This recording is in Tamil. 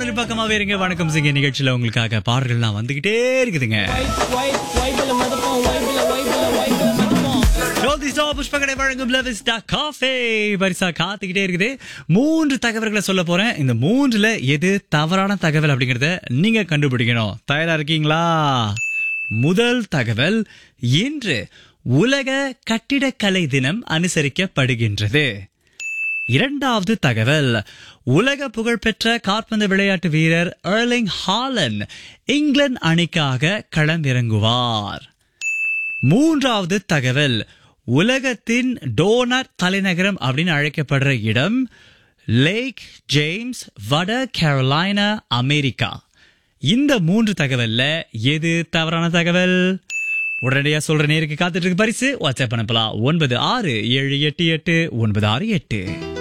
வானொலி பக்கமாவே இருங்க வணக்கம் சிங்க நிகழ்ச்சியில உங்களுக்காக பாடல்கள்லாம் வந்துகிட்டே இருக்குதுங்க ஜோதி ஸ்டோ புஷ்பகடை வழங்கும் லவிஸ்டா காஃபே பரிசா காத்துக்கிட்டே இருக்குது மூன்று தகவல்களை சொல்ல போறேன் இந்த மூன்றுல எது தவறான தகவல் அப்படிங்கறத நீங்க கண்டுபிடிக்கணும் தயாரா இருக்கீங்களா முதல் தகவல் இன்று உலக கட்டிடக்கலை தினம் அனுசரிக்கப்படுகின்றது இரண்டாவது தகவல் உலக புகழ்பெற்ற காற்பந்து விளையாட்டு வீரர் எர்லிங் ஹாலன் இங்கிலாந்து அணிக்காக களமிறங்குவார் மூன்றாவது தகவல் உலகத்தின் டோனட் தலைநகரம் அப்படின்னு அழைக்கப்படுற இடம் லேக் ஜேம்ஸ் வட கேரோலைனா அமெரிக்கா இந்த மூன்று தகவல்ல எது தவறான தகவல் உடனடியா சொல்ற நேருக்கு காத்துட்டு இருக்கு பரிசு வாட்ஸ்அப் அனுப்பலாம் ஒன்பது ஆறு ஏழு எட்டு எட்டு ஒன்பது ஆறு எட்டு